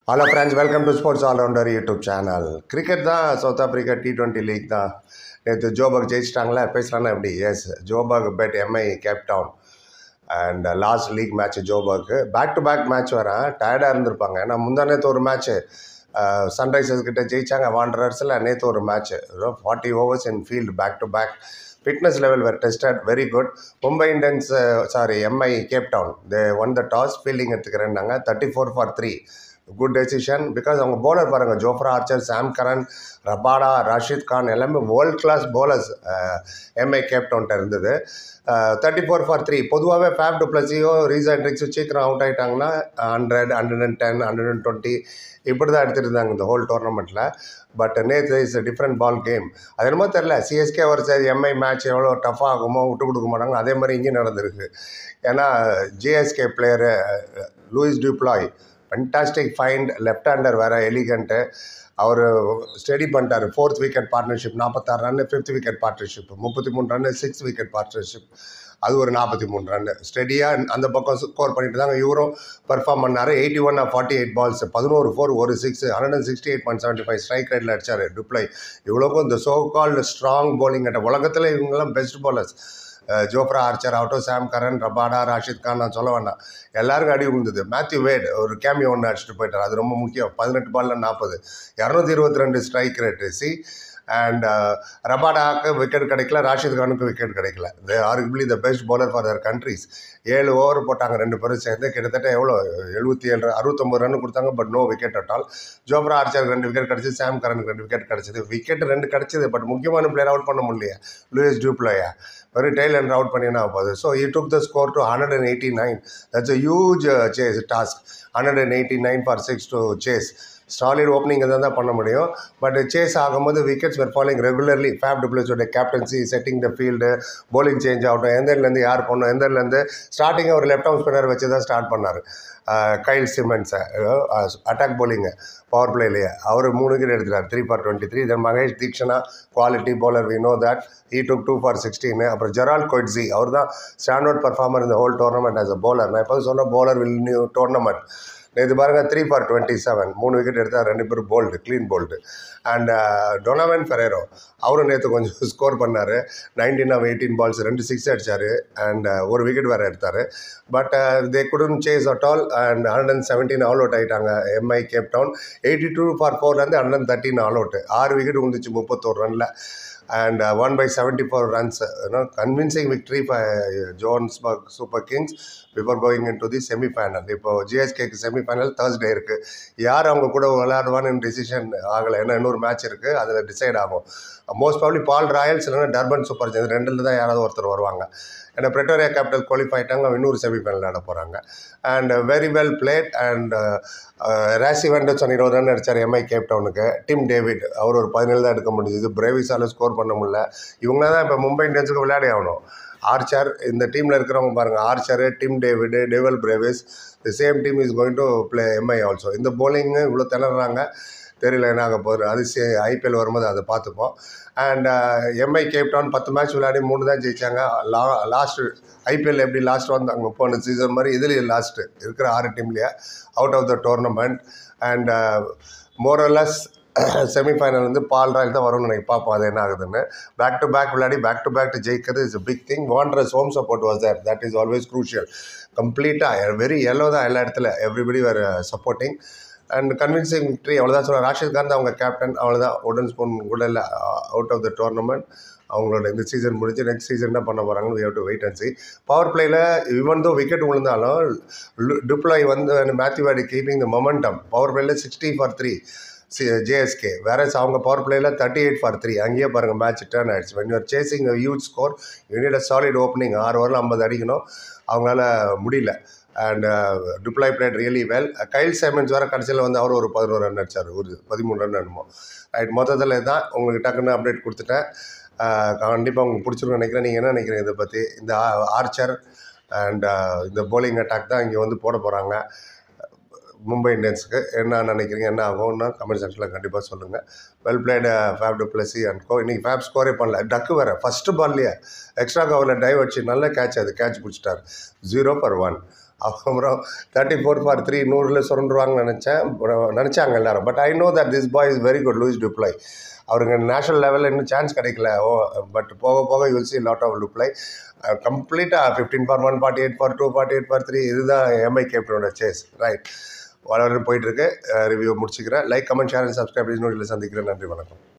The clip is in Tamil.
Hello friends welcome to sports allrounder YouTube channel cricket தான் south Africa T twenty league தான் நேற்று ஜோபக் ஜெயிச்சிட்டாங்களே பேசலாம்னா எப்படி as Joburg beat MI Cape Town and last league match ஜோபக்கு பேக் டு பேக் மேட்ச் வரேன் டயர்டாக இருந்திருப்பாங்க ஏன்னா முந்தா நேற்று ஒரு மேட்ச்சு சன்ரைசர்ஸ் கிட்ட ஜெயிச்சாங்க வாண்டரர்ஸில் நேற்று ஒரு match forty overs in field back to back fitness level were tested very good Mumbai Indians sorry MI Cape Town they won the toss fielding எடுத்துக்கிறேன்னாங்க thirty four for three good decision because அவங்க bowler பாருங்கள் Jofra Archer Sam Curran Rabada Rashid Khan எல்லாமே வேர்ல்ட் கிளாஸ் bowlers எம்ஐ கேப்டவுன்ட்ட இருந்தது தேர்ட்டி ஃபோர் ஃபார் த்ரீ பொதுவாகவே ஃபேப் டு ப்ளஸியோ ரீசா ட்ரிக்ஸோ சீக்கிரம் அவுட் ஆகிட்டாங்கன்னா hundred hundred and ten hundred and twenty இப்படி தான் எடுத்துகிட்டு இருந்தாங்க இந்த ஹோல் டோர்னமெண்ட்டில் பட் நேற்று இஸ் டிஃப்ரெண்ட் பால் கேம் அது என்னமோ தெரில சிஎஸ்கே வர்சஸ் எம்ஐ மேட்ச் எவ்வளோ டஃப் ஆகுமோ விட்டு கொடுக்க மாட்டாங்க அதே மாதிரி இங்கேயும் நடந்திருக்கு ஏன்னா JSK player Leus du Plooy fantastic find left hander வேறு எலிகண்ட்டு அவர் ஸ்டடி பண்ணிட்டார் ஃபோர்த் விக்கெட் பார்ட்னர்ஷிப் நாற்பத்தாறு ரன்னு ஃபிஃப்த் விக்கெட் பார்ட்னர்ஷிப் முப்பத்தி மூணு ரன்னு சிக்ஸ் விக்கெட் பார்ட்னர்ஷிப் அது ஒரு நாற்பத்தி மூணு ரன்னு ஸ்டெடியாக அந்த பக்கம் ஸ்கோர் பண்ணிட்டு தாங்க இவரும் பெர்ஃபார்ம் பண்ணார் eighty one forty eight balls பதினோரு ஃபோர் ஒரு six hundred and sixty eight point seventy five strike ரேட்டில் அடிச்சார் டுப்ளை இவ்வளோக்கும் இந்த சோ கால்டு ஸ்ட்ராங் bowling அட்ட உலகத்தில் இவங்கெல்லாம் பெஸ்ட் bowlers ஜோப்ரா ஆர்ச்சர் ஆகட்டும் Sam Curran Rabada Rashid Khan நான் சொல்ல வேண்டாம் எல்லாருக்கும் அடி விழுந்தது மேத்யூ வேட் ஒரு கேமியோ ஒன்று அடிச்சுட்டு போயிட்டார் அது ரொம்ப முக்கியம் பதினெட்டு பால்ல நாற்பது இரநூத்தி இருபத்தி ரெண்டு ஸ்ட்ரைக் ரேட்டு சி அண்ட் ரபாடாக்கு விக்கெட் கிடைக்கல ராஷித் கானுக்கு விக்கெட் கிடைக்கல they arguably the best bowler for their countries ஏழு ஓவர் போட்டாங்க ரெண்டு பேரும் சேர்ந்து கிட்டத்தட்ட எவ்வளோ எழுபத்தி ஏழு அறுபத்தொம்பது ரன் கொடுத்தாங்க but no wicket at Jofra ஆர்ச்சருக்கு ரெண்டு விக்கெட் கிடச்சிது சாம் கரனுக்கு ரெண்டு விக்கெட் கிடச்சிது விக்கெட் ரெண்டு கிடச்சிது பட் முக்கியமான பிளேயர் அவுட் பண்ண முடியலையா லூயிஸ் டியூப்ளையா வெறும் டெய்ல் அண்ட் அவுட் பண்ணினா போகுது so he took the score to hundred and eighty nine that's a huge chase task hundred and eighty nine for six to chase solid opening தான் தான் பண்ண முடியும் பட் சேஸ் ஆகும்போது wickets were falling regularly Faf டிப்ளஸோட captaincy setting the field bowling change ஆகட்டும் எந்த இடத்துலேருந்து யார் பண்ணணும் எந்த இடத்துலேருந்து ஸ்டார்டிங் ஒரு லெஃப்ட் ஹவுஸ் ஸ்பின்னர் வச்சு தான் ஸ்டார்ட் பண்ணார் கைல் சிமெண்ட்ஸை அட்டாக் bowling பவர் பிளேலேயே அவர் மூணு விக்கெட் எடுத்துட்டார் three for twenty three then Mahesh Theekshana quality bowler we know that he took two for sixteen அப்புறம் ஜெரால் கொட்ஸி அவர் தான் ஸ்டாண்ட் அவுட் பர்ஃபார்மர் இந்த whole tournament as a bowler நான் எப்போது சொன்ன bowler will நியூ டோர்னமெண்ட் நேற்று பாருங்க த்ரீ ஃபார் டுவெண்ட்டி செவன் மூணு விக்கெட் எடுத்தால் ரெண்டு பேரும் bowled clean bowled and Donovan Ferreira அவரும் நேற்று கொஞ்சம் ஸ்கோர் பண்ணார் நைன்டீன் ஆஃப் எயிட்டீன் பால்ஸ் ரெண்டு சிக்ஸ் அடித்தார் அண்ட் ஒரு விக்கெட் வேறு எடுத்தார் but they couldn't chase at all and hundred and seventeen all out ஆகிட்டாங்க MI Cape Town eighty two for ஃபோர்லேருந்து hundred and thirteen all out ஆறு விக்கெட் வந்துச்சு முப்பத்தோரு Ranil and uh, won by 74 runs. Uh, you know, convincing victory for uh, Johannesburg Super Kings before going into the semi-final. இப்போ ஜிஎஸ்கேக்கு செமிஃபைனல் தேர்ஸ்டே இருக்குது யார் அவங்க கூட விளையாடுவான்னு டிசிஷன் ஆகலை ஏன்னா இன்னொரு மேட்ச் இருக்குது அதில் டிசைட் ஆகும் மோஸ்ட் ப்ராப்ளி பால் ராயல்ஸ் இல்லைன்னா டர்பன் சூப்பர் ஜெயின்ஸ் ரெண்டில் தான் யாராவது ஒருத்தர் வருவாங்க ஏன்னா பிரிட்டோரியா கேபிட்டல் குவாலிஃபை ஆகிட்டாங்க இன்னொரு செமிஃபைனல் ஆட போகிறாங்க and very well played and Rassie van der Dussen இருபது ரன் அடித்தார் எம்ஐ கேப் டவுனுக்கு டிம் டேவிட் அவர் ஒரு பதினேழு தான் எடுக்க முடிஞ்சது பிரேவிஸால் ஸ்கோர் பண்ண முடியல இவங்க தான் இப்போ மும்பை இந்தியன்ஸுக்கு விளையாடி ஆகணும் ஆர்ச்சர் இந்த டீமில் இருக்கிறவங்க பாருங்கள் Archer Tim David Dewald Brevis the same team is going to play MI also இந்த bowling இவ்வளோ திணறாங்க தெரியல என்ன ஆக போகுது அது சே ஐபிஎல் வரும்போது அதை பார்த்துப்போம் அண்ட் எம்ஐ கேப்டவுன் பத்து மேட்ச் விளையாடி மூணு தான் ஜெயிச்சாங்க லா லாஸ்ட்டு ஐபிஎல் எப்படி லாஸ்ட் வந்தாங்க போன சீசன் மாதிரி இதுலேயும் லாஸ்ட்டு இருக்கிற ஆறு டீம்லேயே out of the tournament and மோரலஸ் செமிஃபைனல் வந்து பால் ராயல் தான் வரும்னு நினைக்க பார்ப்போம் அது என்ன ஆகுதுன்னு பேக் டு பேக் விளையாடி பேக் டு பேக் ஜெயிக்கிறது is big thing Wanderers home support was there that is always crucial கம்ப்ளீட்டாக வெரி எல்லோ தான் எல்லா இடத்துல everybody were supporting and convincing victory அவ்வளோதான் சொல்லுவாங்க ராஷித் கான் தான் அவங்க கேப்டன் அவ்வளோதான் உடன் ஸ்பூன் கூட இல்லை அவுட் ஆஃப் த டோர்னமெண்ட் அவங்களோட இந்த சீசன் முடிஞ்சு நெக்ஸ்ட் சீசன் என்ன பண்ண போகிறாங்கன்னு we have to wait and see power பிளேயில் இவன் தோ விக்கெட் விழுந்தாலும் டிப்ளாய் வந்து Matthew Wade keeping the momentum power பிளேயில் sixty for three see JSK வேற அவங்க பவர் பிளேயில் தேர்ட்டி எயிட் ஃபார் த்ரீ அங்கேயே பாருங்கள் மேட்ச் டேர்ன் ஆயிடுச்சு when you're chasing huge score you need a solid opening ஆறு ஓவரில் ஐம்பது அடிக்கணும் அவங்களால முடியல and du Plooy played really well Kyle Simmons வேறு கடைசியில் வந்து அவர் ஒரு பதினோரு ரன் அடிச்சார் ஒரு பதிமூணு ரன் என்னமோ ரைட் மொத்தத்தில் தான் உங்களுக்கு டக்குன்னு அப்டேட் கொடுத்துட்டேன் கண்டிப்பாக உங்களுக்கு பிடிச்சிருக்குன்னு நினைக்கிறேன் நீங்கள் என்ன நினைக்கிறீங்க இதை பற்றி இந்த ஆர்ச்சர் அண்ட் இந்த bowling அட்டாக் தான் இங்கே வந்து போட போகிறாங்க மும்பை இந்தியன்ஸுக்கு என்ன நினைக்கிறீங்க என்ன ஆகும்னா கமெண்ட் செக்ஷனில் கண்டிப்பாக சொல்லுங்கள் well played Faf du Plessis and co இன்றைக்கி ஃபேப் ஸ்கோரே பண்ணல டக்கு வேறு ஃபஸ்ட்டு பால்லையே எக்ஸ்ட்ரா கவரில் டைவ் அடிச்சு நல்ல கேட்ச் அது கேட்ச் பிடிச்சிட்டார் ஜீரோ பர் ஒன் அப்புறம் தேர்ட்டி ஃபோர் ஃபார் த்ரீ நூறில் சுரண்டுருவாங்கன்னு நினச்சேன் நினச்சாங்க எல்லாரும் but I know that this boy is very good Leus du Plooy அவருக்கு நேஷனல் லெவலில் இன்னும் சான்ஸ் கிடைக்கல ஓ பட் போக போக you'll see lot of du Plooy கம்ப்ளீட்டாக fifteen for one forty eight for two forty eight for three இதுதான் எம்ஐ கேப்டனோட சேஸ் ரைட் வளர்ந்து போயிட்டுருக்கு ரிவ்யூ முடிச்சுக்கிறேன் like comment share and subscribe நோட்டில் சந்திக்கிறேன் நன்றி வணக்கம்